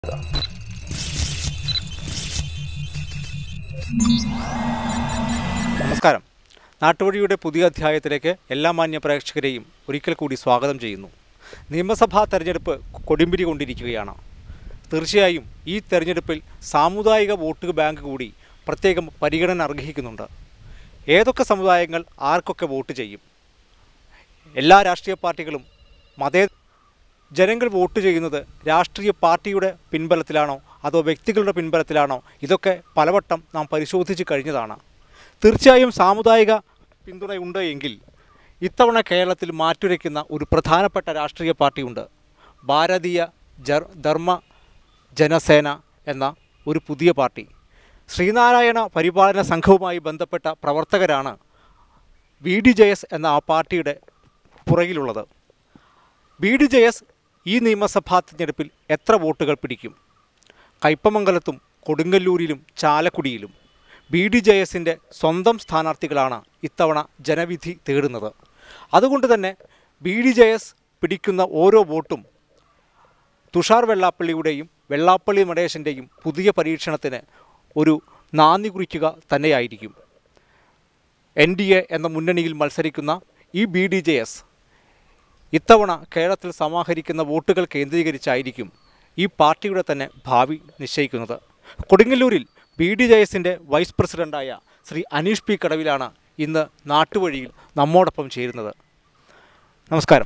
നമസ്കാരം നാട്ടുവഴിയുടെ പുതിയ അധ്യായത്തിലേക്ക് എല്ലാ മാന്യ പ്രേക്ഷകരെയും ഒരിക്കൽ കൂടി സ്വാഗതം ചെയ്യുന്നു നിയമസഭാ തെരഞ്ഞെടുപ്പ് കൊടുമ്പിരി കൊണ്ടിരിക്കുകയാണ് തീർച്ചയായും ഈ തെരഞ്ഞെടുപ്പിൽ സാമുദായിക വോട്ട് ബാങ്ക് കൂടി പ്രത്യേകം പരിഗണന അർഹിക്കുന്നുണ്ട് ഏതൊക്കെ സമുദായങ്ങൾ ആർക്കൊക്കെ വോട്ട് ചെയ്യും എല്ലാ രാഷ്ട്രീയ പാർട്ടികളും മതേ ജനങ്ങൾ വോട്ട് ചെയ്യുന്നത് രാഷ്ട്രീയ പാർട്ടിയുടെ പിൻബലത്തിലാണോ അതോ വ്യക്തികളുടെ പിൻബലത്തിലാണോ ഇതൊക്കെ പലവട്ടം നാം പരിശോധിച്ച് കഴിഞ്ഞതാണ് തീർച്ചയായും സാമുദായിക പിന്തുണയുണ്ട് എങ്കിൽ ഇത്തവണ കേരളത്തിൽ മാറ്റുരയ്ക്കുന്ന ഒരു പ്രധാനപ്പെട്ട രാഷ്ട്രീയ പാർട്ടിയുണ്ട് ഭാരതീയ ജർ ധർമ്മ ജനസേന എന്ന ഒരു പുതിയ പാർട്ടി ശ്രീനാരായണ പരിപാലന സംഘവുമായി ബന്ധപ്പെട്ട പ്രവർത്തകരാണ് വി ഡി ജെ എസ് എന്ന ആ പാർട്ടിയുടെ പുറകിലുള്ളത് ബി ഡി ജെ എസ് ഈ നിയമസഭാ തിരഞ്ഞെടുപ്പിൽ എത്ര വോട്ടുകൾ പിടിക്കും കയ്പമംഗലത്തും കൊടുങ്ങല്ലൂരിലും ചാലക്കുടിയിലും ബി ഡി ജെ എസിൻ്റെ സ്വന്തം സ്ഥാനാർത്ഥികളാണ് ഇത്തവണ ജനവിധി തേടുന്നത് അതുകൊണ്ട് തന്നെ ബി ഡി ജെ എസ് പിടിക്കുന്ന ഓരോ വോട്ടും തുഷാർ വെള്ളാപ്പള്ളിയുടെയും വെള്ളാപ്പള്ളി നടേശൻ്റെയും പുതിയ പരീക്ഷണത്തിന് ഒരു നാന്ദി കുറിക്കുക തന്നെയായിരിക്കും എൻ ഡി എ എന്ന മുന്നണിയിൽ മത്സരിക്കുന്ന ഈ ബി ഡി ജെ എസ് ഇത്തവണ കേരളത്തിൽ സമാഹരിക്കുന്ന വോട്ടുകൾ കേന്ദ്രീകരിച്ചായിരിക്കും ഈ പാർട്ടിയുടെ തന്നെ ഭാവി നിശ്ചയിക്കുന്നത് കൊടുങ്ങല്ലൂരിൽ ബി ഡി ജെ എസിൻ്റെ വൈസ് പ്രസിഡൻ്റായ ശ്രീ അനീഷ് പി കടവിലാണ് ഇന്ന് നാട്ടുവഴിയിൽ നമ്മോടൊപ്പം ചേരുന്നത് നമസ്കാരം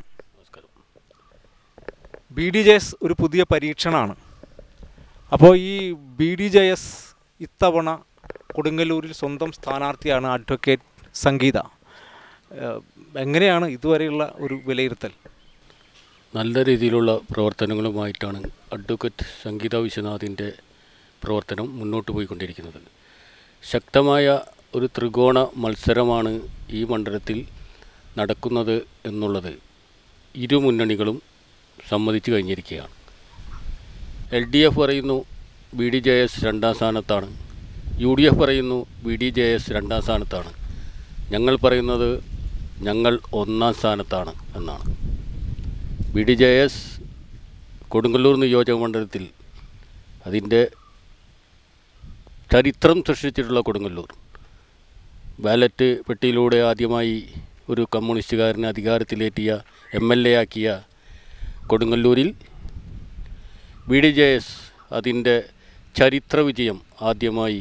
ബി ഡി ജെ എസ് ഒരു പുതിയ പരീക്ഷണമാണ് അപ്പോൾ ഈ ബി ഡി ജെ എസ് ഇത്തവണ കൊടുങ്ങല്ലൂരിൽ സ്വന്തം സ്ഥാനാർത്ഥിയാണ് അഡ്വക്കേറ്റ് സംഗീത ഏഹ് എങ്ങനെയാണ് ഇതുവരെയുള്ള ഒരു വിലയിരുത്തൽ നല്ല രീതിയിലുള്ള പ്രവർത്തനങ്ങളുമായിട്ടാണ് അഡ്വക്കറ്റ് സംഗീത വിശ്വനാഥിൻ്റെ പ്രവർത്തനം മുന്നോട്ട് പോയിക്കൊണ്ടിരിക്കുന്നത് ശക്തമായ ഒരു ത്രികോണ മത്സരമാണ് ഈ മണ്ഡലത്തിൽ നടക്കുന്നത് എന്നുള്ളത് ഇരു മുന്നണികളും സമ്മതിച്ചു കഴിഞ്ഞിരിക്കുകയാണ് എൽ ഡി എഫ് പറയുന്നു ബി ഡി ജെ എസ് രണ്ടാം സ്ഥാനത്താണ് യു ഡി എഫ് പറയുന്നു ബി ഡി ജെ എസ് രണ്ടാം സ്ഥാനത്താണ് ഞങ്ങൾ പറയുന്നത് ഞങ്ങൾ ഒന്നാം സ്ഥാനത്താണ് എന്നാണ് B D J S Kodungallur നിയോജക മണ്ഡലത്തിൽ അതിൻ്റെ ചരിത്രം സൃഷ്ടിച്ചിട്ടുള്ള കൊടുങ്ങല്ലൂർ ബാലറ്റ് പെട്ടിയിലൂടെ ആദ്യമായി ഒരു കമ്മ്യൂണിസ്റ്റുകാരനെ അധികാരത്തിലേറ്റിയ എം എൽ എ ആക്കിയ കൊടുങ്ങല്ലൂരിൽ ബി ഡി ജെ എസ് അതിൻ്റെ ചരിത്ര വിജയം ആദ്യമായി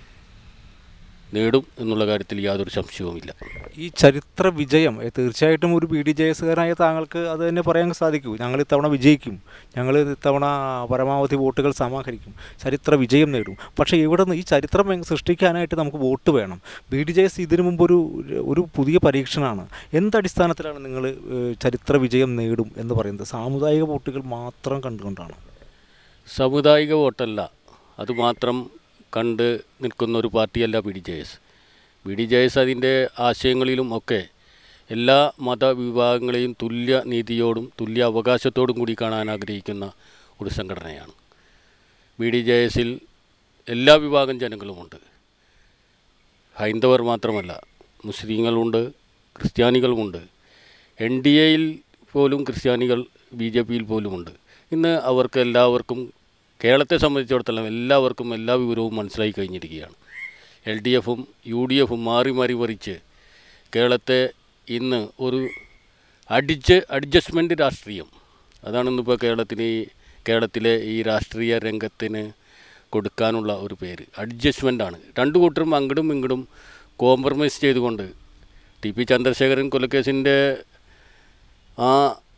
നേടും എന്നുള്ള കാര്യത്തിൽ യാതൊരു സംശയവുമില്ല ഈ ചരിത്ര വിജയം ഏ, തീർച്ചയായിട്ടും ഒരു ബി ഡി ജെ എസുകാരനായ താങ്കൾക്ക് അത് തന്നെ പറയാൻ സാധിക്കൂ ഞങ്ങൾ ഇത്തവണ വിജയിക്കും ഞങ്ങൾ ഇത്തവണ പരമാവധി വോട്ടുകൾ സമാഹരിക്കും ചരിത്ര വിജയം നേടും പക്ഷേ ഇവിടെ നിന്ന് ഈ ചരിത്രം എങ് സൃഷ്ടിക്കാനായിട്ട് നമുക്ക് വോട്ട് വേണം ബി ഡി ജെ എസ് ഇതിനു മുമ്പ് ഒരു ഒരു പുതിയ പരീക്ഷണമാണ് എന്തടിസ്ഥാനത്തിലാണ് നിങ്ങൾ ചരിത്ര വിജയം നേടും എന്ന് പറയുന്നത് സാമുദായിക വോട്ടുകൾ മാത്രം കണ്ടുകൊണ്ടാണ് സാമുദായിക വോട്ടല്ല അതുമാത്രം കണ്ട് നിൽക്കുന്ന ഒരു പാർട്ടിയല്ല B D J S B D J S അതിൻ്റെ ആശയങ്ങളിലും ഒക്കെ എല്ലാ മതവിഭാഗങ്ങളെയും തുല്യ നീതിയോടും തുല്യ അവകാശത്തോടും കൂടി കാണാൻ ആഗ്രഹിക്കുന്ന ഒരു സംഘടനയാണ് ബി ഡി ജെ എസിൽ എല്ലാ വിഭാഗം ജനങ്ങളുമുണ്ട് ഹൈന്ദവർ മാത്രമല്ല മുസ്ലിങ്ങളുണ്ട് ക്രിസ്ത്യാനികളുമുണ്ട് എൻ ഡി എയിൽ പോലും ക്രിസ്ത്യാനികൾ ബി ജെ പിയിൽ പോലുമുണ്ട് ഇന്ന് അവർക്ക് എല്ലാവർക്കും കേരളത്തെ സംബന്ധിച്ചിടത്തോളം എല്ലാവർക്കും എല്ലാ വിവരവും മനസ്സിലായി കഴിഞ്ഞിരിക്കുകയാണ് എൽ ഡി എഫും യു ഡി എഫും മാറി മാറി വരിച്ച് കേരളത്തെ ഇന്ന് ഒരു അഡിജ് അഡ്ജസ്റ്റ്മെൻറ്റ് രാഷ്ട്രീയം അതാണ് ഇന്നിപ്പോൾ കേരളത്തിന് ഈ കേരളത്തിലെ ഈ രാഷ്ട്രീയ രംഗത്തിന് കൊടുക്കാനുള്ള ഒരു പേര് അഡ്ജസ്റ്റ്മെൻ്റാണ് രണ്ടു കൂട്ടരും അങ്ങടും ഇങ്ങടും കോംപ്രമൈസ് ചെയ്തുകൊണ്ട് ടി പി ചന്ദ്രശേഖരൻ കൊലക്കേസിൻ്റെ ആ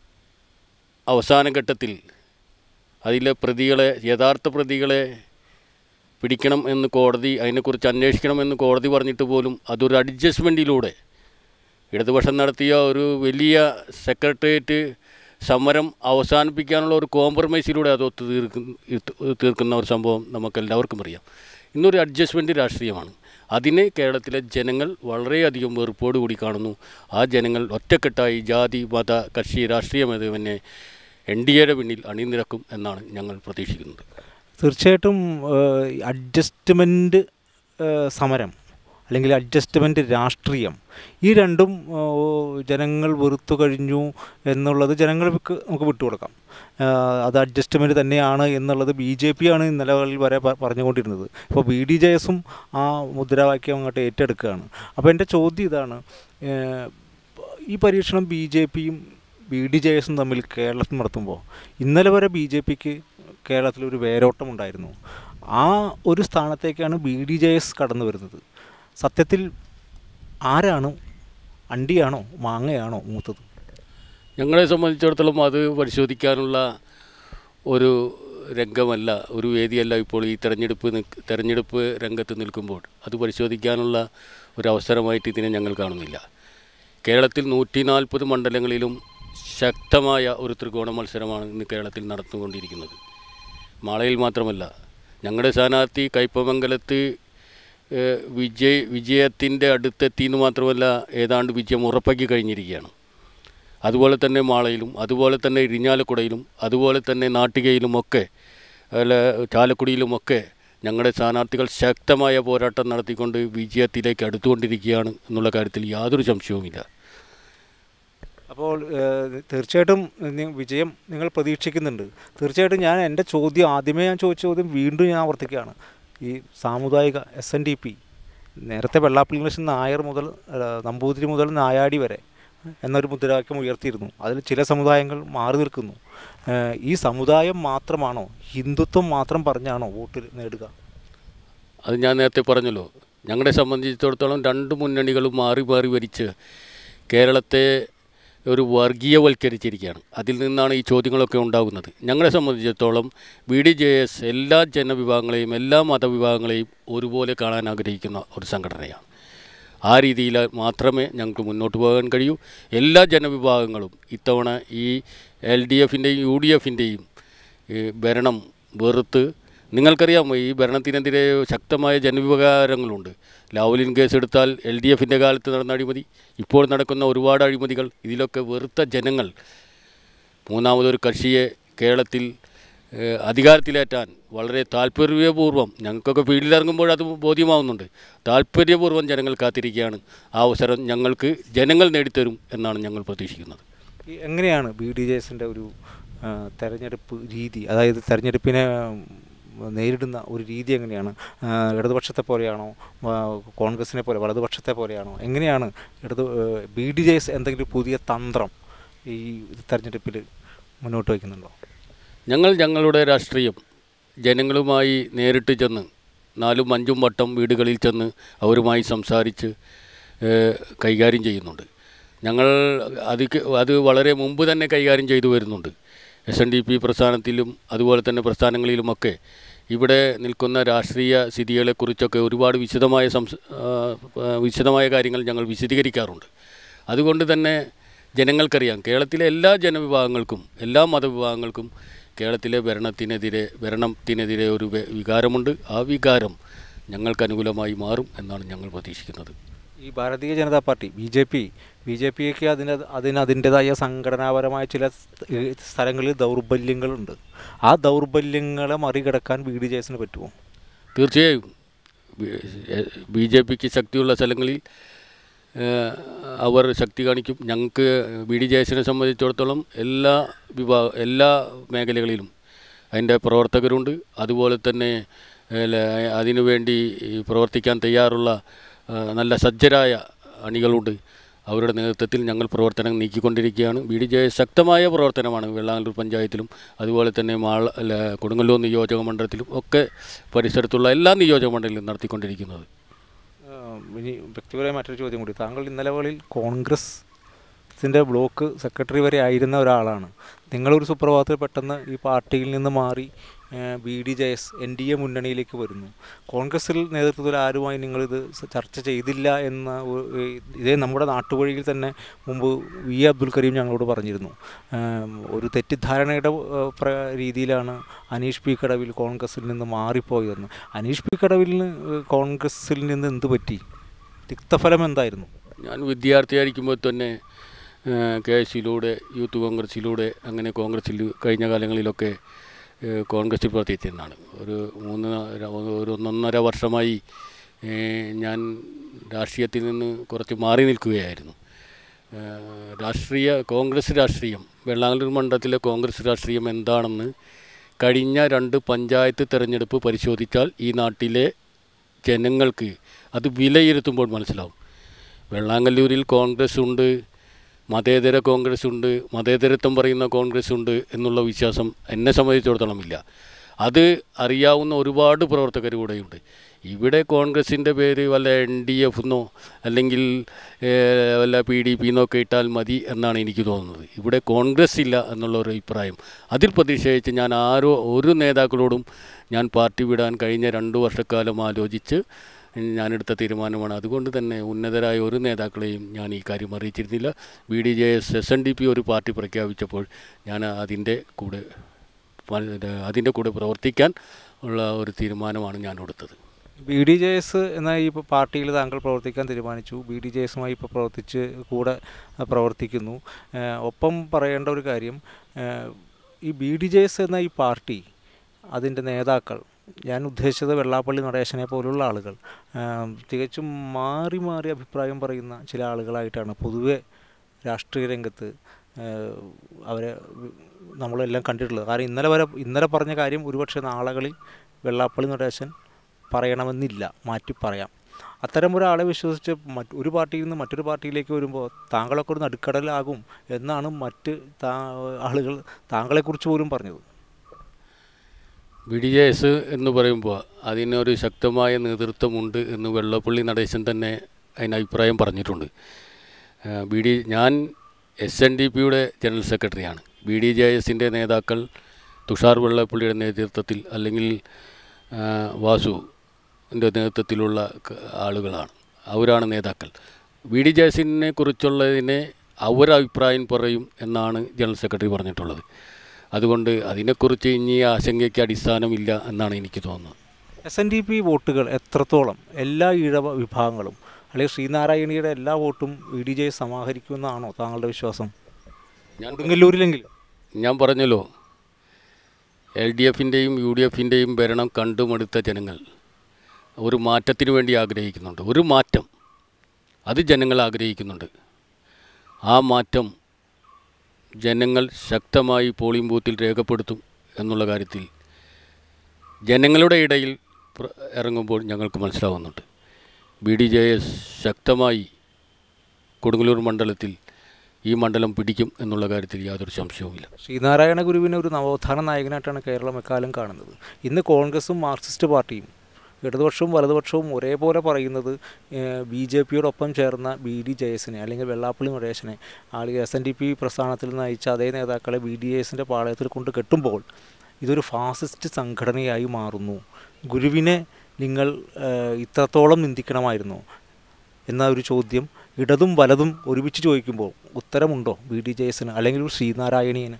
അവസാന ഘട്ടത്തിൽ അതിലെ പ്രതികളെ യഥാർത്ഥ പ്രതികളെ പിടിക്കണം എന്ന് കോടതി അതിനെക്കുറിച്ച് അന്വേഷിക്കണമെന്ന് കോടതി പറഞ്ഞിട്ട് പോലും അതൊരു അഡ്ജസ്റ്റ്മെൻറ്റിലൂടെ ഇടതുപക്ഷം നടത്തിയ ഒരു വലിയ സെക്രട്ടേറിയറ്റ് സമരം അവസാനിപ്പിക്കാനുള്ള ഒരു കോംപ്രമൈസിലൂടെ അത് ഒത്തു തീർക്കുന്ന തീർക്കുന്ന ഒരു സംഭവം നമുക്കെല്ലാവർക്കും അറിയാം ഇന്നൊരു അഡ്ജസ്റ്റ്മെൻറ്റ് രാഷ്ട്രീയമാണ് അതിനെ കേരളത്തിലെ ജനങ്ങൾ വളരെയധികം വെറുപ്പോടുകൂടി കാണുന്നു ആ ജനങ്ങൾ ഒറ്റക്കെട്ടായി ജാതി മത കക്ഷി രാഷ്ട്രീയ മേധാവിനെ എൻ ഡി എയുടെ പിന്നിൽ അണിനിരക്കും എന്നാണ് ഞങ്ങൾ പ്രതീക്ഷിക്കുന്നത് തീർച്ചയായിട്ടും അഡ്ജസ്റ്റ്മെൻറ്റ് സമരം അല്ലെങ്കിൽ അഡ്ജസ്റ്റ്മെൻറ്റ് രാഷ്ട്രീയം ഈ രണ്ടും ആ, ജനങ്ങൾ വെറുത്തു കഴിഞ്ഞു എന്നുള്ളത് ജനങ്ങൾക്ക് നമുക്ക് വിട്ടുകൊടുക്കാം ആ, അത് അഡ്ജസ്റ്റ്മെൻറ്റ് തന്നെയാണ് എന്നുള്ളത് ബി ജെ പി ആണ് ഇന്നലകളിൽ വരെ പ- പറഞ്ഞുകൊണ്ടിരുന്നത് ഇപ്പോൾ ബി ഡി ജെ എസും ആ മുദ്രാവാക്യം അങ്ങോട്ട് ഏറ്റെടുക്കുകയാണ് അപ്പോൾ എൻ്റെ ചോദ്യം ഇതാണ് ഏ, ഈ പരീക്ഷണം ബി ജെ പിയും ബി ഡി ജെ എസും തമ്മിൽ കേരളത്തിൽ നടത്തുമ്പോൾ ഇന്നലെ വരെ ബി ജെ പിക്ക് കേരളത്തിൽ ഒരു വേരോട്ടം ഉണ്ടായിരുന്നു ആ ഒരു സ്ഥാനത്തേക്കാണ് ബി ഡി ജെ എസ് കടന്നു വരുന്നത് സത്യത്തിൽ ആരാണ് അണ്ടിയാണോ മാങ്ങയാണോ മൂത്തത് ഞങ്ങളെ സംബന്ധിച്ചിടത്തോളം അത് പരിശോധിക്കാനുള്ള ഒരു രംഗമല്ല ഒരു വേദിയല്ല ഇപ്പോൾ ഈ തെരഞ്ഞെടുപ്പ് നിൽക്ക് തെരഞ്ഞെടുപ്പ് രംഗത്ത് നിൽക്കുമ്പോൾ അത് പരിശോധിക്കാനുള്ള ഒരു അവസരമായിട്ട് ഇതിനെ ഞങ്ങൾ കാണുന്നില്ല കേരളത്തിൽ നൂറ്റി നാൽപ്പത് മണ്ഡലങ്ങളിലും ശക്തമായ ഒരു ത്രികോണ മത്സരമാണ് ഇന്ന് കേരളത്തിൽ നടന്നുകൊണ്ടിരിക്കുന്നത് മാളയിൽ മാത്രമല്ല ഞങ്ങളുടെ സ്ഥാനാർത്ഥി കയ്പമംഗലത്ത് ഏഹ്, വിജയ് വിജയത്തിൻ്റെ അടുത്തെത്തിയെന്ന് മാത്രമല്ല ഏതാണ്ട് വിജയം ഉറപ്പാക്കി കഴിഞ്ഞിരിക്കുകയാണ് അതുപോലെ തന്നെ മാളയിലും അതുപോലെ തന്നെ ഇരിഞ്ഞാലക്കുടയിലും അതുപോലെ തന്നെ നാട്ടികയിലുമൊക്കെ അല്ല ചാലക്കുടിയിലുമൊക്കെ ഞങ്ങളുടെ സ്ഥാനാർത്ഥികൾ ശക്തമായ പോരാട്ടം നടത്തിക്കൊണ്ട് വിജയത്തിലേക്ക് അടുത്തുകൊണ്ടിരിക്കുകയാണ് എന്നുള്ള കാര്യത്തിൽ യാതൊരു സംശയവുമില്ല അപ്പോൾ ഏഹ്, തീർച്ചയായിട്ടും നി- വിജയം നിങ്ങൾ പ്രതീക്ഷിക്കുന്നുണ്ട് തീർച്ചയായിട്ടും ഞാൻ എൻ്റെ ചോദ്യം ആദ്യമേ ഞാൻ ചോദിച്ച ചോദ്യം വീണ്ടും ഞാൻ ആവർത്തിക്കുകയാണ് ഈ സാമുദായിക എസ് എൻ ഡി പി നേരത്തെ വെള്ളാപ്പള്ളി കൃഷ്ണൻ നായർ മുതൽ ഏഹ്, നമ്പൂതിരി മുതൽ നായാടി വരെ എന്നൊരു മുദ്രാവാക്യം ഉയർത്തിയിരുന്നു അതിൽ ചില സമുദായങ്ങൾ മാറി നിൽക്കുന്നു ഏഹ്, ഈ സമുദായം മാത്രമാണോ ഹിന്ദുത്വം മാത്രം പറഞ്ഞാണോ വോട്ട് നേടുക അത് ഞാൻ നേരത്തെ പറഞ്ഞല്ലോ ഞങ്ങളെ സംബന്ധിച്ചിടത്തോളം രണ്ട് മുന്നണികളും മാറി മാറി ഭരിച്ച് കേരളത്തെ ഒരു വർഗീയവൽക്കരിച്ചിരിക്കുകയാണ് അതിൽ നിന്നാണ് ഈ ചോദ്യങ്ങളൊക്കെ ഉണ്ടാകുന്നത് ഞങ്ങളെ സംബന്ധിച്ചിടത്തോളം ബി ഡി ജെ എസ് എല്ലാ ജനവിഭാഗങ്ങളെയും എല്ലാ മതവിഭാഗങ്ങളെയും ഒരുപോലെ കാണാൻ ആഗ്രഹിക്കുന്ന ഒരു സംഘടനയാണ് ആ രീതിയിൽ മാത്രമേ ഞങ്ങൾക്ക് മുന്നോട്ട് പോകാൻ കഴിയൂ എല്ലാ ജനവിഭാഗങ്ങളും ഇത്തവണ ഈ എൽ ഡി എഫിൻ്റെയും യു ഡി എഫിൻ്റെയും ഭരണം വെറുത്ത് നിങ്ങൾക്കറിയാമോ ഈ ഭരണത്തിനെതിരെ ശക്തമായ ജനവികാരങ്ങളുണ്ട് ലാവലിൻ കേസ് എടുത്താൽ എൽ ഡി എഫിൻ്റെ കാലത്ത് നടന്ന അഴിമതി ഇപ്പോൾ നടക്കുന്ന ഒരുപാട് അഴിമതികൾ ഇതിലൊക്കെ വെറുത്ത ജനങ്ങൾ മൂന്നാമതൊരു കക്ഷിയെ കേരളത്തിൽ ഏഹ്, അധികാരത്തിലേറ്റാൻ വളരെ താല്പര്യപൂർവ്വം ഞങ്ങൾക്കൊക്കെ ഫീൽഡിലിറങ്ങുമ്പോൾ അത് ബോധ്യമാവുന്നുണ്ട് താല്പര്യപൂർവ്വം ജനങ്ങൾ കാത്തിരിക്കുകയാണ് ആ അവസരം ഞങ്ങൾക്ക് ജനങ്ങൾ നേടിത്തരും എന്നാണ് ഞങ്ങൾ പ്രതീക്ഷിക്കുന്നത് ഈ എങ്ങനെയാണ് ബി ഡി ജെ എസിൻ്റെ ഒരു ആ, തെരഞ്ഞെടുപ്പ് രീതി അതായത് തെരഞ്ഞെടുപ്പിനെ ഉം, നേരിടുന്ന ഒരു രീതി എങ്ങനെയാണ് ആ, ഇടതുപക്ഷത്തെ പോലെയാണോ ആ, കോൺഗ്രസിനെ പോലെ വലതുപക്ഷത്തെ പോലെയാണോ എങ്ങനെയാണ് ഇടതു ബി ഡി ജെ എസ് എന്തെങ്കിലും പുതിയ തന്ത്രം ഈ തെരഞ്ഞെടുപ്പിൽ മുന്നോട്ട് വയ്ക്കുന്നുണ്ടോ ഞങ്ങൾ ഞങ്ങളുടെ രാഷ്ട്രീയം ജനങ്ങളുമായി നേരിട്ട് ചെന്ന് നാലും അഞ്ചും വട്ടം വീടുകളിൽ ചെന്ന് അവരുമായി സംസാരിച്ച് ഏഹ്, കൈകാര്യം ചെയ്യുന്നുണ്ട് ഞങ്ങൾ അത് അത് വളരെ മുമ്പ് തന്നെ കൈകാര്യം ചെയ്തു വരുന്നുണ്ട് എസ് എൻ ഡി പി പ്രസ്ഥാനത്തിലും അതുപോലെ തന്നെ പ്രസ്ഥാനങ്ങളിലുമൊക്കെ ഇവിടെ നിൽക്കുന്ന രാഷ്ട്രീയ സ്ഥിതികളെക്കുറിച്ചൊക്കെ ഒരുപാട് വിശദമായ സംസ് ആ, ആ, വിശദമായ കാര്യങ്ങൾ ഞങ്ങൾ വിശദീകരിക്കാറുണ്ട് അതുകൊണ്ട് തന്നെ ജനങ്ങൾക്കറിയാം കേരളത്തിലെ എല്ലാ ജനവിഭാഗങ്ങൾക്കും എല്ലാ മതവിഭാഗങ്ങൾക്കും കേരളത്തിലെ ഭരണത്തിനെതിരെ ഭരണത്തിനെതിരെ ഒരു വെ- വികാരമുണ്ട് ആ വികാരം ഞങ്ങൾക്ക് അനുകൂലമായി മാറും എന്നാണ് ഞങ്ങൾ പ്രതീക്ഷിക്കുന്നത് ഈ Bharatiya Janata party B J P B J പിക്ക് അതിന് അതിന് അതിൻ്റെതായ സംഘടനാപരമായ ചില സ്- ഈ സ്ഥലങ്ങളിൽ ദൗർബല്യങ്ങളുണ്ട് ആ ദൗർബല്യങ്ങളെ മറികടക്കാൻ ബി ഡി ജെ എസിന് പറ്റുമോ തീർച്ചയായും ബി ജെ പിക്ക് ശക്തിയുള്ള സ്ഥലങ്ങളിൽ ഏഹ്, അവർ ശക്തി കാണിക്കും ഞങ്ങൾക്ക് ബി ഡി ജെ എസിനെ സംബന്ധിച്ചിടത്തോളം എല്ലാ വിഭാഗ എല്ലാ മേഖലകളിലും അതിൻ്റെ പ്രവർത്തകരുണ്ട് അതുപോലെ തന്നെ ഏല- അതിനുവേണ്ടി ഈ പ്രവർത്തിക്കാൻ തയ്യാറുള്ള ആ, നല്ല സജ്ജരായ അണികളുണ്ട് അവരുടെ നേതൃത്വത്തിൽ ഞങ്ങൾ പ്രവർത്തനം നീക്കിക്കൊണ്ടിരിക്കുകയാണ് ബി ഡി ജെ ശക്തമായ പ്രവർത്തനമാണ് വെള്ളാങ്കല്ലൂർ പഞ്ചായത്തിലും അതുപോലെ തന്നെ മാള അല്ല, കൊടുങ്ങല്ലൂർ നിയോജക മണ്ഡലത്തിലും ഒക്കെ പരിസരത്തുള്ള എല്ലാ നിയോജക മണ്ഡലത്തിലും നടത്തിക്കൊണ്ടിരിക്കുന്നത് ആഹ് ഇനി വ്യക്തിപരമായ മറ്റൊരു ചോദ്യം കൂടി താങ്കൾ ഇന്നലകളിൽ കോൺഗ്രസിൻ്റെ ബ്ലോക്ക് സെക്രട്ടറി വരെ ആയിരുന്ന ഒരാളാണ് നിങ്ങളൊരു സുപ്രഭാതത്തിൽ പെട്ടെന്ന് ഈ പാർട്ടിയിൽ നിന്ന് മാറി B D J S N D A മുന്നണിയിലേക്ക് വരുന്നു കോൺഗ്രസിൽ നേതൃത്വത്തിൽ ആരുമായി നിങ്ങളിത് സ- ചർച്ച ചെയ്തില്ല എന്ന ഒ- ഈ- ഇതേ നമ്മുടെ നാട്ടുവഴിയിൽ തന്നെ മുമ്പ് വി എ അബ്ദുൽ കരീം ഞങ്ങളോട് പറഞ്ഞിരുന്നു ആം, ഒരു തെറ്റിദ്ധാരണയുടെ ഏഹ്, പ്ര രീതിയിലാണ് അനീഷ് പി കടവിൽ കോൺഗ്രസിൽ നിന്ന് മാറിപ്പോയതെന്ന് അനീഷ് പി കടവിലിന് ഏഹ്, കോൺഗ്രസിൽ നിന്ന് എന്ത് പറ്റി തിക്തഫലം എന്തായിരുന്നു ഞാൻ വിദ്യാർത്ഥിയായിരിക്കുമ്പോൾ തന്നെ കെ എസ് സിയിലൂടെ യൂത്ത് കോൺഗ്രസ്സിലൂടെ അങ്ങനെ കോൺഗ്രസ്സിൽ കഴിഞ്ഞ കാലങ്ങളിലൊക്കെ ഏഹ്, കോൺഗ്രസ്സിൽ പ്രവർത്തിച്ചിരുന്നതാണ് ഒരു മൂന്ന് ര- ഒരു ഒന്നൊന്നര വർഷമായി ഏ, ഞാൻ രാഷ്ട്രീയത്തിൽ നിന്ന് കുറച്ച് മാറി നിൽക്കുകയായിരുന്നു ഏ, രാഷ്ട്രീയ കോൺഗ്രസ് രാഷ്ട്രീയം വെള്ളാങ്കല്ലൂർ മണ്ഡലത്തിലെ കോൺഗ്രസ് രാഷ്ട്രീയം എന്താണെന്ന് കഴിഞ്ഞ രണ്ട് പഞ്ചായത്ത് തിരഞ്ഞെടുപ്പ് പരിശോധിച്ചാൽ ഈ നാട്ടിലെ ജനങ്ങൾക്ക് അത് വിലയിരുത്തുമ്പോൾ മനസ്സിലാവും വെള്ളാങ്കല്ലൂരിൽ കോൺഗ്രസ് ഉണ്ട് മതേതര കോൺഗ്രസ് ഉണ്ട് മതേതരത്വം പറയുന്ന കോൺഗ്രസ് ഉണ്ട് എന്നുള്ള വിശ്വാസം എന്നെ സംബന്ധിച്ചിടത്തോളം ഇല്ല അത് അറിയാവുന്ന ഒരുപാട് പ്രവർത്തകർ കൂടെയുണ്ട് ഇവിടെ കോൺഗ്രസിൻ്റെ പേര് വല്ല എൻ ഡി എഫ് എന്നോ അല്ലെങ്കിൽ ഏഹ്, വല്ല പി ഡി പി എന്നൊക്കെ ഇട്ടാൽ മതി എന്നാണ് എനിക്ക് തോന്നുന്നത് ഇവിടെ കോൺഗ്രസ് ഇല്ല എന്നുള്ള ഒരു അഭിപ്രായം അതിൽ പ്രതിഷേധിച്ച് ഞാൻ ആരോ ഒരു നേതാക്കളോടും ഞാൻ പാർട്ടി വിടാൻ കഴിഞ്ഞ രണ്ട് വർഷക്കാലം ആലോചിച്ച് ഞാനെടുത്ത തീരുമാനമാണ് അതുകൊണ്ട് തന്നെ ഉന്നതരായ ഒരു നേതാക്കളെയും ഞാൻ ഈ കാര്യം അറിയിച്ചിരുന്നില്ല B D J S S N D P ഒരു പാർട്ടി പ്രഖ്യാപിച്ചപ്പോൾ ഞാൻ അതിൻ്റെ കൂടെ പ- അതിൻ്റെ കൂടെ പ്രവർത്തിക്കാൻ ഉള്ള ഒരു തീരുമാനമാണ് ഞാൻ എടുത്തത് ബി ഡി ജെ എസ് എന്ന ഈ പ- പാർട്ടിയിൽ താങ്കൾ പ്രവർത്തിക്കാൻ തീരുമാനിച്ചു ബി ഡി ജെ എസുമായി ഇപ്പോൾ പ്രവർത്തിച്ച് കൂടെ അഹ്, പ്രവർത്തിക്കുന്നു ഏഹ്, ഒപ്പം പറയേണ്ട ഒരു കാര്യം ഏഹ്, ഈ ബി ഡി ജെ എസ് എന്ന ഈ പാർട്ടി അതിൻ്റെ നേതാക്കൾ ഞാൻ ഉദ്ദേശിച്ചത് വെള്ളാപ്പള്ളി നടേശനെ പോലുള്ള ആളുകൾ ഏഹ്, തികച്ചും മാറി മാറി അഭിപ്രായം പറയുന്ന ചില ആളുകളായിട്ടാണ് പൊതുവെ രാഷ്ട്രീയ രംഗത്ത് ഏഹ്, അവരെ വി- നമ്മളെല്ലാം കണ്ടിട്ടുള്ളത് കാരണം ഇന്നലെ വരെ ഇന്നലെ പറഞ്ഞ കാര്യം ഒരുപക്ഷെ നാളുകളിൽ വെള്ളാപ്പള്ളി നടേശൻ പറയണമെന്നില്ല മാറ്റി പറയാം അത്തരം ഒരാളെ വിശ്വസിച്ച് മറ്റ് ഒരു പാർട്ടിയിൽ നിന്ന് മറ്റൊരു പാർട്ടിയിലേക്ക് വരുമ്പോൾ താങ്കളൊക്കെ ഒരു നടുക്കടലാകും എന്നാണ് മറ്റ് താ ആളുകൾ താങ്കളെക്കുറിച്ച് പോലും പറഞ്ഞത് ബി ഡി ജെ എസ് എന്ന് പറയുമ്പോൾ അതിനൊരു ശക്തമായ നേതൃത്വമുണ്ട് എന്ന് വെള്ളപ്പള്ളി നടേശൻ തന്നെ അതിന് അഭിപ്രായം പറഞ്ഞിട്ടുണ്ട് ബി ഡി ഞാൻ എസ് എൻ ഡി പിയുടെ ജനറൽ സെക്രട്ടറിയാണ് ബി ഡി ജെ എസിൻ്റെ നേതാക്കൾ തുഷാർ വെള്ളപ്പള്ളിയുടെ നേതൃത്വത്തിൽ അല്ലെങ്കിൽ ആ, വാസുവിൻ്റെ നേതൃത്വത്തിലുള്ള ക- ആളുകളാണ് അവരാണ് നേതാക്കൾ ബി ഡി ജെ എസിനെ കുറിച്ചുള്ളതിനെ അവരഭിപ്രായം പറയും എന്നാണ് ജനറൽ സെക്രട്ടറി പറഞ്ഞിട്ടുള്ളത് അതുകൊണ്ട് അതിനെക്കുറിച്ച് ഇനി ആശങ്കയ്ക്ക് അടിസ്ഥാനമില്ല എന്നാണ് എനിക്ക് തോന്നുന്നത് എസ് എൻ ഡി പി വോട്ടുകൾ എത്രത്തോളം എല്ലാ ഈഴവ വിഭാഗങ്ങളും അല്ലെങ്കിൽ ശ്രീനാരായണിയുടെ എല്ലാ വോട്ടും ഇ ഡി ജെ സമാഹരിക്കുമെന്നാണോ താങ്കളുടെ വിശ്വാസം ഞാൻ കൊടുങ്ങല്ലൂരിലെങ്കിലും ഞാൻ പറഞ്ഞല്ലോ എൽ ഡി എഫിൻ്റെയും യു ഡി എഫിൻ്റെയും ഭരണം കണ്ടുമടുത്ത ജനങ്ങൾ ഒരു മാറ്റത്തിന് വേണ്ടി ആഗ്രഹിക്കുന്നുണ്ട് ഒരു മാറ്റം അത് ജനങ്ങൾ ആഗ്രഹിക്കുന്നുണ്ട് ആ മാറ്റം ജനങ്ങൾ ശക്തമായി പോളിംഗ് ബൂത്തിൽ രേഖപ്പെടുത്തും എന്നുള്ള കാര്യത്തിൽ ജനങ്ങളുടെ ഇടയിൽ പ്ര- ഇറങ്ങുമ്പോൾ ഞങ്ങൾക്ക് മനസ്സിലാവുന്നുണ്ട് ബി ഡി ജെ എസ് ശക്തമായി കൊടുങ്ങല്ലൂർ മണ്ഡലത്തിൽ ഈ മണ്ഡലം പിടിക്കും എന്നുള്ള കാര്യത്തിൽ യാതൊരു സംശയവുമില്ല ശ്രീനാരായണ ഗുരുവിനെ ഒരു നവോത്ഥാന നായകനായിട്ടാണ് കേരളം എക്കാലം കാണുന്നത് ഇന്ന് കോൺഗ്രസും മാർക്സിസ്റ്റ് പാർട്ടിയും ഇടതുപക്ഷവും വലതുപക്ഷവും ഒരേപോലെ പറയുന്നത് ബി ജെ പിയോടൊപ്പം ചേർന്ന ബി ഡി ജെ എസിനെ അല്ലെങ്കിൽ വെള്ളാപ്പള്ളി നടേശനെ ആളി എസ് എൻ ഡി പി പ്രസ്ഥാനത്തിൽ നയിച്ച അതേ നേതാക്കളെ ബി ഡി എസിൻ്റെ പാളയത്തിൽ കൊണ്ട് കെട്ടുമ്പോൾ ഇതൊരു ഫാസിസ്റ്റ് സംഘടനയായി മാറുന്നു ഗുരുവിനെ നിങ്ങൾ ഏഹ്, ഇത്രത്തോളം നിന്ദിക്കണമായിരുന്നു എന്ന ഒരു ചോദ്യം ഇടതും വലതും ഒരുമിച്ച് ചോദിക്കുമ്പോൾ ഉത്തരമുണ്ടോ ബി ഡി ജെ എസിന് അല്ലെങ്കിൽ ഒരു ശ്രീനാരായണീയന്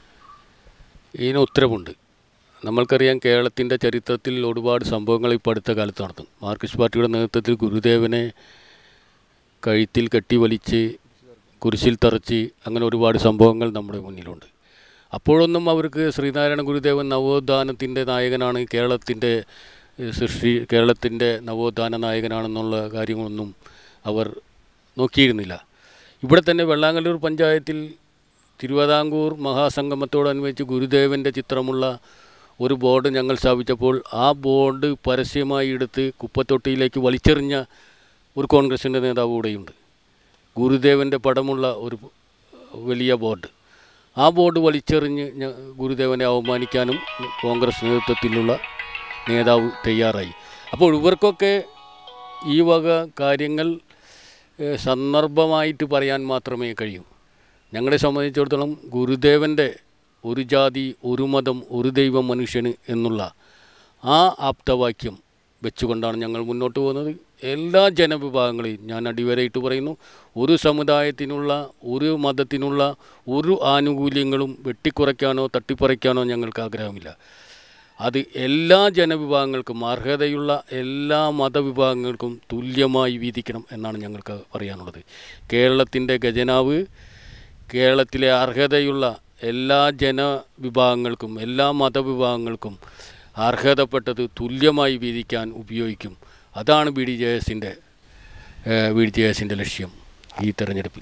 ഇതിന് ഉത്തരവുണ്ട് നമ്മൾക്കറിയാം കേരളത്തിൻ്റെ ചരിത്രത്തിൽ ഒരുപാട് സംഭവങ്ങൾ ഇപ്പോൾ അടുത്ത കാലത്ത് നടന്നു മാർക്സിസ്റ്റ് പാർട്ടിയുടെ നേതൃത്വത്തിൽ ഗുരുദേവനെ കഴുത്തിൽ കെട്ടിവലിച്ച് കുരിശിൽ തറച്ച് അങ്ങനെ ഒരുപാട് സംഭവങ്ങൾ നമ്മുടെ മുന്നിലുണ്ട് അപ്പോഴൊന്നും അവർക്ക് ശ്രീനാരായണ ഗുരുദേവൻ നവോത്ഥാനത്തിൻ്റെ നായകനാണ് കേരളത്തിൻ്റെ ഏഹ്, സൃഷ്ടി കേരളത്തിൻ്റെ നവോത്ഥാന നായകനാണെന്നുള്ള കാര്യങ്ങളൊന്നും അവർ നോക്കിയിരുന്നില്ല ഇവിടെ തന്നെ വെള്ളാങ്കല്ലൂർ പഞ്ചായത്തിൽ തിരുവിതാംകൂർ മഹാസംഗമത്തോടനുബന്ധിച്ച് ഗുരുദേവൻ്റെ ചിത്രമുള്ള ഒരു ബോർഡ് ഞങ്ങൾ സ്ഥാപിച്ചപ്പോൾ ആ ബോർഡ് പരസ്യമായി എടുത്ത് കുപ്പത്തൊട്ടിയിലേക്ക് വലിച്ചെറിഞ്ഞ ഒരു കോൺഗ്രസിൻ്റെ നേതാവ് കൂടെയുണ്ട് ഗുരുദേവൻ്റെ പടമുള്ള ഒരു വലിയ ബോർഡ് ആ ബോർഡ് വലിച്ചെറിഞ്ഞ് ഞ- ഗുരുദേവനെ അവമാനിക്കാനും കോൺഗ്രസ് നേതൃത്വത്തിലുള്ള നേതാവ് തയ്യാറായി അപ്പോൾ ഇവർക്കൊക്കെ ഈ വക കാര്യങ്ങൾ ഏഹ്, സന്ദർഭമായിട്ട് പറയാൻ മാത്രമേ കഴിയൂ ഞങ്ങളെ സംബന്ധിച്ചിടത്തോളം ഗുരുദേവൻ്റെ ഒരു ജാതി ഒരു മതം ഒരു ദൈവം മനുഷ്യന് എന്നുള്ള ആ ആപ്തവാക്യം വെച്ചുകൊണ്ടാണ് ഞങ്ങൾ മുന്നോട്ട് പോകുന്നത് എല്ലാ ജനവിഭാഗങ്ങളെയും ഞാൻ അടിവരയിട്ട് പറയുന്നു ഒരു സമുദായത്തിനുള്ള ഒരു മതത്തിനുള്ള ഒരു ആനുകൂല്യങ്ങളും വെട്ടിക്കുറയ്ക്കാനോ തട്ടിപ്പറിക്കാനോ ഞങ്ങൾക്ക് ആഗ്രഹമില്ല അത് എല്ലാ ജനവിഭാഗങ്ങൾക്കും അർഹതയുള്ള എല്ലാ മതവിഭാഗങ്ങൾക്കും തുല്യമായി വീതിക്കണം എന്നാണ് ഞങ്ങൾക്ക് പറയാനുള്ളത് കേരളത്തിൻ്റെ ഖജനാവ് കേരളത്തിലെ അർഹതയുള്ള എല്ലാ ജനവിഭാഗങ്ങൾക്കും എല്ലാ മതവിഭാഗങ്ങൾക്കും അർഹതപ്പെട്ടത് തുല്യമായി വീതിക്കാൻ ഉപയോഗിക്കും അതാണ് ബി ഡി ജെ എസിൻ്റെ ബി ഡി ജെ എസിൻ്റെ ലക്ഷ്യം ഈ തെരഞ്ഞെടുപ്പിൽ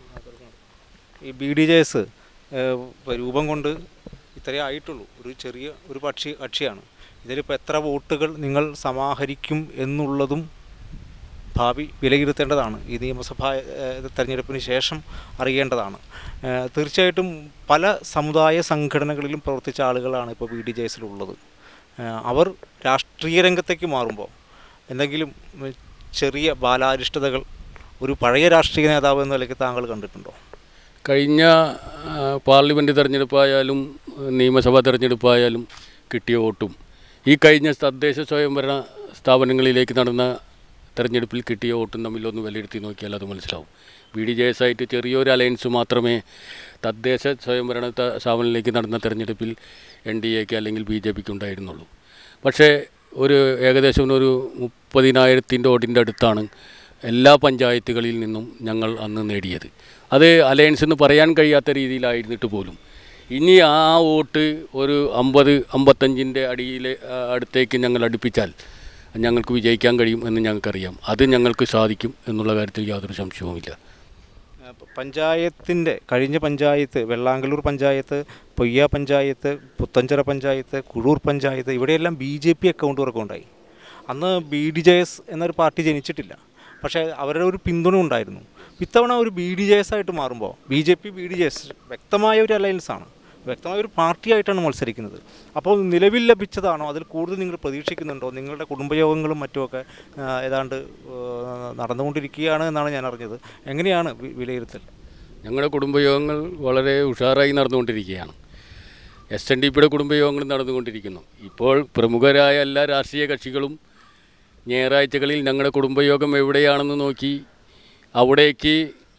ഈ ബി ഡി ജെ എസ് രൂപം കൊണ്ട് ഇത്രയേ ആയിട്ടുള്ളൂ ഒരു ചെറിയ ഒരു പക്ഷി കക്ഷിയാണ് ഇതിലിപ്പോൾ എത്ര വോട്ടുകൾ നിങ്ങൾ സമാഹരിക്കും എന്നുള്ളതും ഭാവി വിലയിരുത്തേണ്ടതാണ് ഈ നിയമസഭാ ഏഹ്, തെരഞ്ഞെടുപ്പിന് ശേഷം അറിയേണ്ടതാണ് ഏഹ്, തീർച്ചയായിട്ടും പല സമുദായ സംഘടനകളിലും പ്രവർത്തിച്ച ആളുകളാണ് ഇപ്പോൾ ബി ഡി ജെ എസിലുള്ളത് ഏഹ്, അവർ രാഷ്ട്രീയ രംഗത്തേക്ക് മാറുമ്പോൾ എന്തെങ്കിലും ഉം, ചെറിയ ബാലാരിഷ്ടതകൾ ഒരു പഴയ രാഷ്ട്രീയ നേതാവ് എന്ന നിലയ്ക്ക് താങ്കൾ കണ്ടിട്ടുണ്ടോ കഴിഞ്ഞ ആ, പാർലമെൻറ്റ് തെരഞ്ഞെടുപ്പായാലും നിയമസഭാ തെരഞ്ഞെടുപ്പായാലും കിട്ടിയ വോട്ടും ഈ കഴിഞ്ഞ തദ്ദേശ സ്വയംഭരണ സ്ഥാപനങ്ങളിലേക്ക് നടന്ന തെരഞ്ഞെടുപ്പിൽ കിട്ടിയ വോട്ടും തമ്മിലൊന്ന് വിലയിരുത്തി നോക്കിയാൽ അത് മനസ്സിലാവും ബി ഡി ജെ എസ് ആയിട്ട് ചെറിയൊരു അലയൻസ് മാത്രമേ തദ്ദേശ സ്വയംഭരണ ത- സ്ഥാപനങ്ങളിലേക്ക് നടന്ന തെരഞ്ഞെടുപ്പിൽ എൻ ഡി എക്ക് അല്ലെങ്കിൽ ബി ജെ പിക്ക് ഉണ്ടായിരുന്നുള്ളൂ പക്ഷേ ഒരു ഏകദേശം ഒരു മുപ്പതിനായിരത്തിൻ്റെ ഓടിൻ്റെ അടുത്താണ് എല്ലാ പഞ്ചായത്തുകളിൽ നിന്നും ഞങ്ങൾ അന്ന് നേടിയത് അത് അലയൻസ് എന്ന് പറയാൻ കഴിയാത്ത രീതിയിലായിരുന്നിട്ട് പോലും ഇനി ആ വോട്ട് ഒരു അമ്പത് അമ്പത്തഞ്ചിൻ്റെ അടിയിലെ ആ, അടുത്തേക്ക് ഞങ്ങൾ അടുപ്പിച്ചാൽ ഞങ്ങൾക്ക് വിജയിക്കാൻ കഴിയും എന്ന് ഞങ്ങൾക്കറിയാം അത് ഞങ്ങൾക്ക് സാധിക്കും എന്നുള്ള കാര്യത്തിൽ യാതൊരു സംശയവുമില്ല പഞ്ചായത്തിൻ്റെ കഴിഞ്ഞ പഞ്ചായത്ത് വെള്ളാങ്കല്ലൂർ പഞ്ചായത്ത് പൊയ്യ പഞ്ചായത്ത് പുത്തഞ്ചിറ പഞ്ചായത്ത് കുഴൂർ പഞ്ചായത്ത് ഇവിടെയെല്ലാം ബി ജെ പി അക്കൗണ്ടുകളൊക്കെ ഉണ്ടായി അന്ന് ബി ഡി ജെ എസ് എന്നൊരു പാർട്ടി ജനിച്ചിട്ടില്ല പക്ഷേ അവരുടെ ഒരു പിന്തുണ ഉണ്ടായിരുന്നു ഇത്തവണ ഒരു ബി ഡി ജെ എസ് ആയിട്ട് മാറുമ്പോൾ B J P B D J S വ്യക്തമായ ഒരു അലയൻസ് ആണ് വ്യക്തമായ ഒരു പാർട്ടിയായിട്ടാണ് മത്സരിക്കുന്നത് അപ്പോൾ നിലവിൽ ലഭിച്ചതാണോ അതിൽ കൂടുതൽ നിങ്ങൾ പ്രതീക്ഷിക്കുന്നുണ്ടോ നിങ്ങളുടെ കുടുംബയോഗങ്ങളും മറ്റുമൊക്കെ ആ, ഏതാണ്ട് ആ, നടന്നുകൊണ്ടിരിക്കുകയാണ് എന്നാണ് ഞാൻ അറിഞ്ഞത് എങ്ങനെയാണ് വി- വിലയിരുത്തൽ ഞങ്ങളുടെ കുടുംബയോഗങ്ങൾ വളരെ ഉഷാറായി നടന്നുകൊണ്ടിരിക്കുകയാണ് എസ് എൻ ഡി പിയുടെ കുടുംബയോഗങ്ങൾ നടന്നുകൊണ്ടിരിക്കുന്നു ഇപ്പോൾ പ്രമുഖരായ എല്ലാ രാഷ്ട്രീയ കക്ഷികളും ഞായറാഴ്ചകളിൽ ഞങ്ങളുടെ കുടുംബയോഗം എവിടെയാണെന്ന് നോക്കി അവിടേക്ക്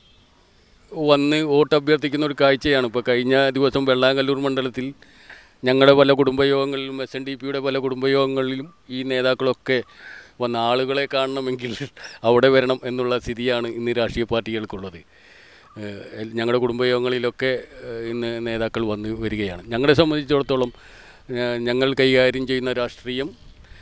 വന്ന് വോട്ട് അഭ്യർത്ഥിക്കുന്ന ഒരു കാഴ്ചയാണ് ഇപ്പോൾ കഴിഞ്ഞ ദിവസം വെള്ളാങ്കല്ലൂർ മണ്ഡലത്തിൽ ഞങ്ങളുടെ പല കുടുംബയോഗങ്ങളിലും എസ് എൻ ഡി പിയുടെ പല കുടുംബയോഗങ്ങളിലും ഈ നേതാക്കളൊക്കെ വന്ന ആളുകളെ കാണണമെങ്കിൽ അവിടെ വരണം എന്നുള്ള സ്ഥിതിയാണ് ഇന്ന് രാഷ്ട്രീയ പാർട്ടികൾക്കുള്ളത് ഏഹ് എൽ- ഞങ്ങളുടെ കുടുംബയോഗങ്ങളിലൊക്കെ ഏഹ് ഇന്ന് നേതാക്കൾ വന്ന് വരികയാണ് ഞങ്ങളെ സംബന്ധിച്ചിടത്തോളം ഏഹ് ഞങ്ങൾ കൈകാര്യം ചെയ്യുന്ന രാഷ്ട്രീയം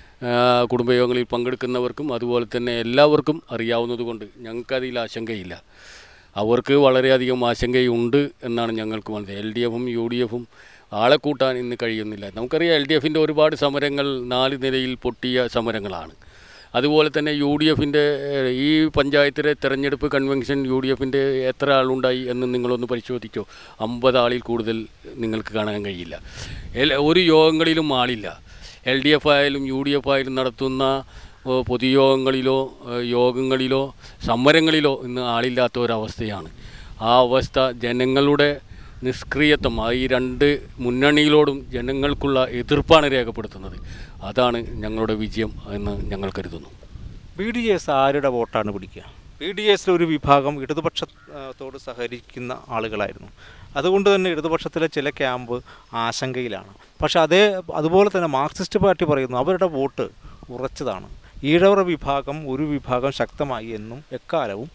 ആഹ് കുടുംബയോഗങ്ങളിൽ പങ്കെടുക്കുന്നവർക്കും അതുപോലെ തന്നെ എല്ലാവർക്കും അറിയാവുന്നതുകൊണ്ട് ഞങ്ങൾക്കതിൽ ആശങ്കയില്ല അവർക്ക് വളരെയധികം ആശങ്കയുണ്ട് എന്നാണ് ഞങ്ങൾക്ക് മനസ്സിലായത് എൽ ഡി എഫും യു ഡി എഫും ആളെ കൂട്ടാൻ ഇന്ന് കഴിയുന്നില്ല നമുക്കറിയാം എൽ ഡി എഫിൻ്റെ ഒരുപാട് സമരങ്ങൾ നാല് നിലയിൽ പൊട്ടിയ സമരങ്ങളാണ് അതുപോലെ തന്നെ യു ഡി എഫിൻ്റെ ഈ പഞ്ചായത്തിലെ തെരഞ്ഞെടുപ്പ് കൺവെൻഷൻ യു ഡി എഫിൻ്റെ എത്ര ആളുണ്ടായി എന്ന് നിങ്ങളൊന്ന് പരിശോധിച്ചോ അമ്പത് ആളിൽ കൂടുതൽ നിങ്ങൾക്ക് കാണാൻ കഴിയില്ല എൽ- ഒരു യോഗങ്ങളിലും ആളില്ല എൽ ഡി എഫ് ആയാലും യു ഡി എഫ് ആയാലും നടത്തുന്ന ഓ, പൊതുയോഗങ്ങളിലോ ഏ, യോഗങ്ങളിലോ സമരങ്ങളിലോ ഇന്ന് ആളില്ലാത്ത ഒരവസ്ഥയാണ് ആ അവസ്ഥ ജനങ്ങളുടെ നിഷ്ക്രിയത്വം ആ ഈ രണ്ട് മുന്നണികളോടും ജനങ്ങൾക്കുള്ള എതിർപ്പാണ് രേഖപ്പെടുത്തുന്നത് അതാണ് ഞങ്ങളുടെ വിജയം എന്ന് ഞങ്ങൾ കരുതുന്നു ബി ഡി എസ് ആരുടെ വോട്ടാണ് പിടിക്കുക ബി ഡി എസിലെ ഒരു വിഭാഗം ഇടതുപക്ഷത്തോട് സഹകരിക്കുന്ന ആളുകളായിരുന്നു അതുകൊണ്ട് തന്നെ ഇടതുപക്ഷത്തിലെ ചില ക്യാമ്പ് ആശങ്കയിലാണ് പക്ഷേ അതേ അതുപോലെ തന്നെ മാർക്സിസ്റ്റ് പാർട്ടി പറയുന്നു അവരുടെ വോട്ട് ഉറച്ചതാണ് ഈഴവർ വിഭാഗം ഒരു വിഭാഗം ശക്തമായി എന്നും എക്കാലവും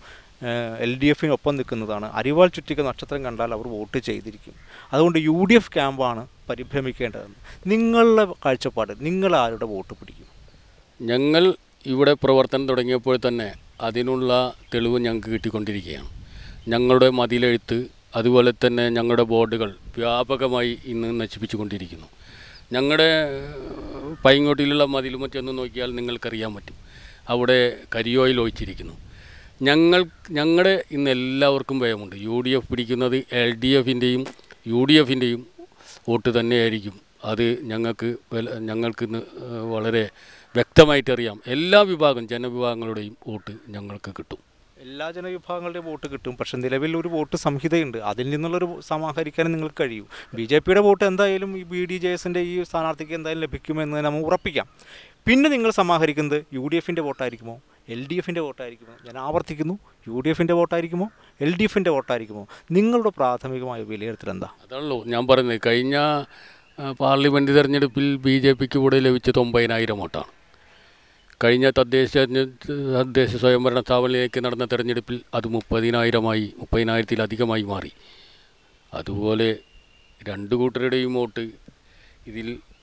എൽ ഡി എഫിനൊപ്പം നിൽക്കുന്നതാണ് അരിവാൾ ചുറ്റിക നക്ഷത്രം കണ്ടാൽ അവർ വോട്ട് ചെയ്തിരിക്കും അതുകൊണ്ട് യു ഡി എഫ് ക്യാമ്പാണ് പരിഭ്രമിക്കേണ്ടതെന്ന് നിങ്ങളുടെ കാഴ്ചപ്പാട് നിങ്ങൾ ആരുടെ വോട്ട് പിടിക്കും ഞങ്ങൾ ഇവിടെ പ്രവർത്തനം തുടങ്ങിയപ്പോൾ തന്നെ അതിനുള്ള തെളിവ് ഞങ്ങൾക്ക് കിട്ടിക്കൊണ്ടിരിക്കുകയാണ് ഞങ്ങളുടെ മതിലെഴുത്ത് അതുപോലെ തന്നെ ഞങ്ങളുടെ ബോർഡുകൾ വ്യാപകമായി ഇന്ന് നശിപ്പിച്ചുകൊണ്ടിരിക്കുന്നു ഞങ്ങളുടെ ഏഹ്, പൈങ്ങോട്ടിലുള്ള മതിലുമ ചെന്ന് നോക്കിയാൽ നിങ്ങൾക്കറിയാൻ പറ്റും അവിടെ കരിയോയിൽ ഒഴിച്ചിരിക്കുന്നു ഞങ്ങൾ ഞങ്ങളുടെ ഇന്ന് എല്ലാവർക്കും ഭയമുണ്ട് യു ഡി എഫ് പിടിക്കുന്നത് എൽ ഡി എഫിൻ്റെയും യു ഡി എഫിൻ്റെയും വോട്ട് തന്നെയായിരിക്കും അത് ഞങ്ങൾക്ക് വല- ഞങ്ങൾക്ക് ഇന്ന് ഏഹ്, വളരെ വ്യക്തമായിട്ടറിയാം എല്ലാ വിഭാഗം ജനവിഭാഗങ്ങളുടെയും വോട്ട് ഞങ്ങൾക്ക് കിട്ടും എല്ലാ ജനവിഭാഗങ്ങളുടെയും വോട്ട് കിട്ടും പക്ഷെ നിലവിൽ ഒരു വോട്ട് സംഹിതയുണ്ട് അതിൽ നിന്നുള്ളൊരു സമാഹരിക്കാൻ നിങ്ങൾക്ക് കഴിയൂ ബി ജെ പിയുടെ വോട്ട് എന്തായാലും ഈ ബി ഡി ജെ എസിൻ്റെ ഈ സ്ഥാനാർത്ഥിക്ക് എന്തായാലും ലഭിക്കുമെന്ന് നമുക്ക് ഉറപ്പിക്കാം പിന്നെ നിങ്ങൾ സമാഹരിക്കുന്നത് യു ഡി എഫിൻ്റെ വോട്ടായിരിക്കുമോ എൽ ഡി എഫിൻ്റെ വോട്ടായിരിക്കുമോ ഞാൻ ആവർത്തിക്കുന്നു യു ഡി എഫിൻ്റെ വോട്ടായിരിക്കുമോ എൽ ഡി എഫിൻ്റെ വോട്ടായിരിക്കുമോ നിങ്ങളുടെ പ്രാഥമികമായ വിലയിരുത്തൽ എന്താ അതാണല്ലോ ഞാൻ പറയുന്നത് കഴിഞ്ഞ ആ, പാർലമെൻറ്റ് തെരഞ്ഞെടുപ്പിൽ ബി ജെ പിക്ക് ഇവിടെ ലഭിച്ചത് ഒമ്പതിനായിരം വോട്ടാണ് കഴിഞ്ഞ തദ്ദേശ തെരഞ്ഞെടുപ്പ് തദ്ദേശ സ്വയംഭരണ സ്ഥാപനത്തിലേക്ക് നടന്ന തെരഞ്ഞെടുപ്പിൽ അത് മുപ്പതിനായിരമായി മുപ്പതിനായിരത്തിലധികമായി മാറി അതുപോലെ രണ്ട് കൂട്ടരുടെയും വോട്ട് ഇതിൽ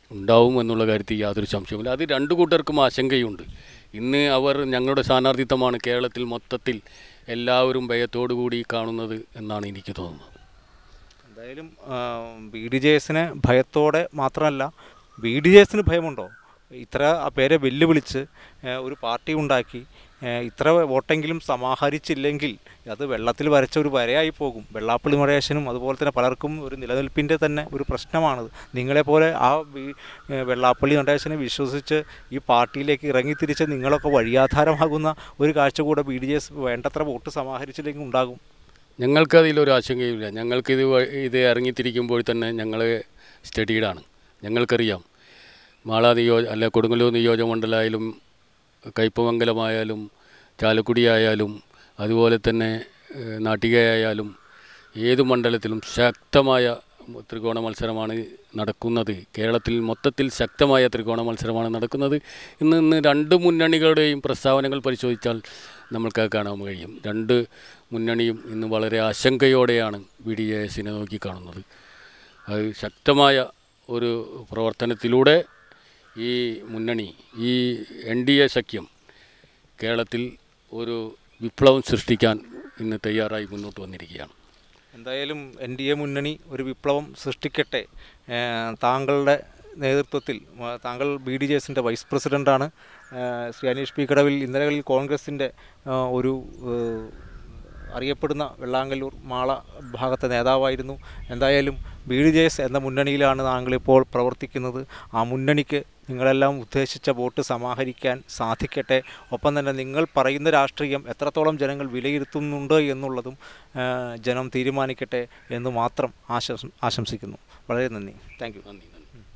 ഉണ്ടാവും എന്നുള്ള കാര്യത്തിൽ യാതൊരു സംശയവുമില്ല അത് രണ്ടു കൂട്ടർക്കും ആശങ്കയുണ്ട് ഇന്ന് അവർ ഞങ്ങളുടെ സ്ഥാനാർത്ഥിത്വമാണ് കേരളത്തിൽ മൊത്തത്തിൽ എല്ലാവരും ഭയത്തോടു കൂടി കാണുന്നത് എന്നാണ് എനിക്ക് തോന്നുന്നത് എന്തായാലും ബി ഡി ജെ എസിന് ഭയത്തോടെ മാത്രമല്ല ബി ഡി ജെ എസിന് ഭയമുണ്ടോ ഇത്ര പേരെ വെല്ലുവിളിച്ച് ആ, ഒരു പാർട്ടി ഉണ്ടാക്കി ആ, ഇത്ര വോട്ടെങ്കിലും സമാഹരിച്ചില്ലെങ്കിൽ അത് വെള്ളത്തിൽ വരച്ച ഒരു വരയായി പോകും വെള്ളാപ്പള്ളി നടേശനും അതുപോലെ തന്നെ പലർക്കും ഒരു നിലനിൽപ്പിൻ്റെ തന്നെ ഒരു പ്രശ്നമാണത് നിങ്ങളെപ്പോലെ ആ വി- ആ, വെള്ളാപ്പള്ളി നടേശനെ വിശ്വസിച്ച് ഈ പാർട്ടിയിലേക്ക് ഇറങ്ങിത്തിരിച്ച് നിങ്ങളൊക്കെ വഴിയാധാരമാകുന്ന ഒരു കാഴ്ച കൂടെ ബി ഡി ജെ എസ് വേണ്ടത്ര വോട്ട് സമാഹരിച്ചില്ലെങ്കിൽ ഉണ്ടാകും ഞങ്ങൾക്ക് അതിലൊരു ആശങ്കയുമില്ല ഞങ്ങൾക്കിത് വ- ഇത് ഇറങ്ങിത്തിരിക്കുമ്പോൾ തന്നെ ഞങ്ങൾ സ്റ്റഡീഡാണ് ഞങ്ങൾക്കറിയാം മാള നിയോജ അല്ല കൊടുങ്ങല്ലൂർ നിയോജകമണ്ഡലമായാലും കയ്പമംഗലമായാലും ചാലക്കുടി ആയാലും അതുപോലെ തന്നെ ഏഹ്, നാട്ടികയായാലും ഏത് മണ്ഡലത്തിലും ശക്തമായ ത്രികോണ മത്സരമാണ് നടക്കുന്നത് കേരളത്തിൽ മൊത്തത്തിൽ ശക്തമായ ത്രികോണ മത്സരമാണ് നടക്കുന്നത് ഇന്ന് ഇന്ന് രണ്ട് മുന്നണികളുടെയും പ്രസ്താവനകൾ പരിശോധിച്ചാൽ നമ്മൾക്ക് അത് കാണാൻ കഴിയും രണ്ട് മുന്നണിയും ഇന്ന് വളരെ ആശങ്കയോടെയാണ് ബി ഡി എ എസിനെ നോക്കിക്കാണുന്നത് അത് ശക്തമായ ഒരു പ്രവർത്തനത്തിലൂടെ ഈ മുന്നണി ഈ എൻ ഡി എ സഖ്യം കേരളത്തിൽ ഒരു വിപ്ലവം സൃഷ്ടിക്കാൻ ഇന്ന് തയ്യാറായി മുന്നോട്ട് വന്നിരിക്കുകയാണ് എന്തായാലും എൻ ഡി എ മുന്നണി ഒരു വിപ്ലവം സൃഷ്ടിക്കട്ടെ ഏഹ് താങ്കളുടെ നേതൃത്വത്തിൽ ആ, താങ്കൾ ബി ഡി ജെ എസിൻ്റെ വൈസ് പ്രസിഡൻ്റാണ് ഏഹ് ശ്രീ അനീഷ് പി കടവിൽ ഇന്നലകളിൽ കോൺഗ്രസിൻ്റെ ആ, ഒരു ഏഹ്, അറിയപ്പെടുന്ന വെള്ളാങ്കല്ലൂർ മാള ഭാഗത്തെ നേതാവായിരുന്നു എന്തായാലും ബി ഡി ജെ എസ് എന്ന മുന്നണിയിലാണ് താങ്കളിപ്പോൾ പ്രവർത്തിക്കുന്നത് ആ മുന്നണിക്ക് നിങ്ങളെല്ലാം ഉദ്ദേശിച്ച വോട്ട് സമാഹരിക്കാൻ സാധിക്കട്ടെ ഒപ്പം തന്നെ നിങ്ങൾ പറയുന്ന രാഷ്ട്രീയം എത്രത്തോളം ജനങ്ങൾ വിലയിരുത്തുന്നുണ്ട് എന്നുള്ളതും ആ, ജനം തീരുമാനിക്കട്ടെ എന്ന് മാത്രം ആശംസ ആശംസിക്കുന്നു വളരെ നന്ദി താങ്ക് യു നന്ദി നന്ദി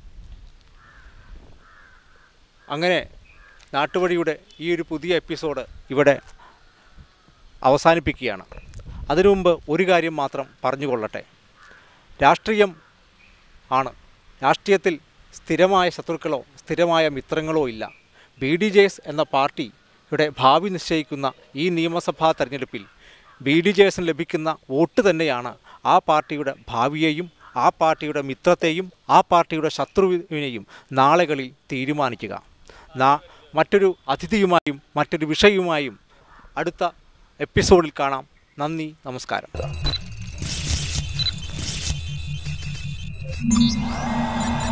അങ്ങനെ നാട്ടുവഴിയുടെ ഈ ഒരു പുതിയ എപ്പിസോഡ് ഇവിടെ അവസാനിപ്പിക്കുകയാണ് അതിനു മുമ്പ് ഒരു കാര്യം മാത്രം പറഞ്ഞുകൊള്ളട്ടെ രാഷ്ട്രീയം ആണ് രാഷ്ട്രീയത്തിൽ സ്ഥിരമായ ശത്രുക്കളോ സ്ഥിരമായ മിത്രങ്ങളോ ഇല്ല ബി ഡി ജെ എസ് എന്ന പാർട്ടിയുടെ ഭാവി നിശ്ചയിക്കുന്ന ഈ നിയമസഭാ തെരഞ്ഞെടുപ്പിൽ ബി ഡി ജെ എസിന് ലഭിക്കുന്ന വോട്ട് തന്നെയാണ് ആ പാർട്ടിയുടെ ഭാവിയെയും ആ പാർട്ടിയുടെ മിത്രത്തെയും ആ പാർട്ടിയുടെ ശത്രുവിനെയും നാളുകളിൽ തീരുമാനിക്കുക നാ മറ്റൊരു അതിഥിയുമായും മറ്റൊരു വിഷയവുമായും അടുത്ത എപ്പിസോഡിൽ കാണാം നന്ദി നമസ്കാരം